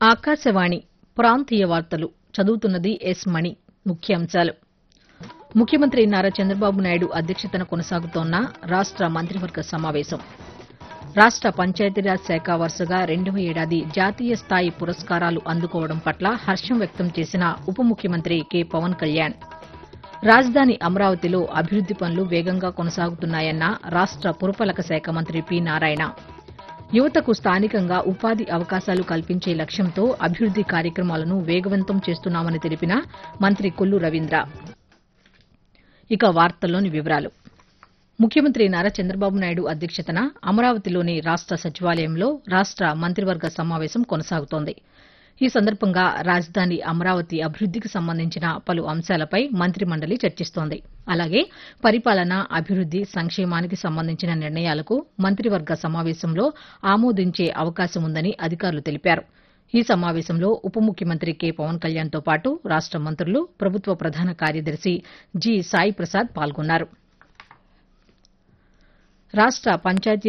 ఆకాశవాణి ప్రాంతీయ వార్తలు చదువుతున్నది ఎస్ మణి ముఖ్యాంశాలు ముఖ్యమంత్రి నారా చంద్రబాబు నాయుడు అధ్యక్షతన కొనసాగుతోన్న రాష్ట మంత్రివర్గ సమావేశం రాష్ట పంచాయతీరాజ్ శాఖ వరుసగా రెండవ ఏడాది జాతీయ స్థాయి పురస్కారాలు అందుకోవడం పట్ల హర్షం వ్యక్తం చేసిన ఉప ముఖ్యమంత్రి కె పవన్ కళ్యాణ్ రాజధాని అమరావతిలో అభివృద్ది పనులు వేగంగా కొనసాగుతున్నాయన్న రాష్ట పురపాలక శాఖ మంత్రి పి నారాయణ యువతకు స్థానికంగా ఉపాధి అవకాశాలు కల్పించే లక్ష్యంతో అభివృద్ది కార్యక్రమాలను వేగవంతం చేస్తున్నామని తెలిపిన మంత్రి కొల్లు రవీంద్ర ఇక వార్తల్లోని వివరాలు ముఖ్యమంత్రి నారా చంద్రబాబు నాయుడు అధ్యక్షతన అమరావతిలోని రాష్ట సచివాలయంలో రాష్ట మంత్రివర్గ సమావేశం కొనసాగుతోంది ఈ సందర్భంగా రాజధాని అమరావతి అభివృద్దికి సంబంధించిన పలు అంశాలపై మంత్రి మండలి చర్చిస్తోంది అలాగే పరిపాలన అభివృద్ది సంక్షేమానికి సంబంధించిన నిర్ణయాలకు మంత్రివర్గ సమావేశంలో ఆమోదించే అవకాశం ఉందని అధికారులు తెలిపారు ఈ సమావేశంలో ఉప ముఖ్యమంత్రి కె పవన్ కళ్యాణ్తో పాటు రాష్ట మంత్రులు ప్రభుత్వ ప్రధాన కార్యదర్శి జి సాయి ప్రసాద్ పాల్గొన్నారు రాష్ట పంచాయతీ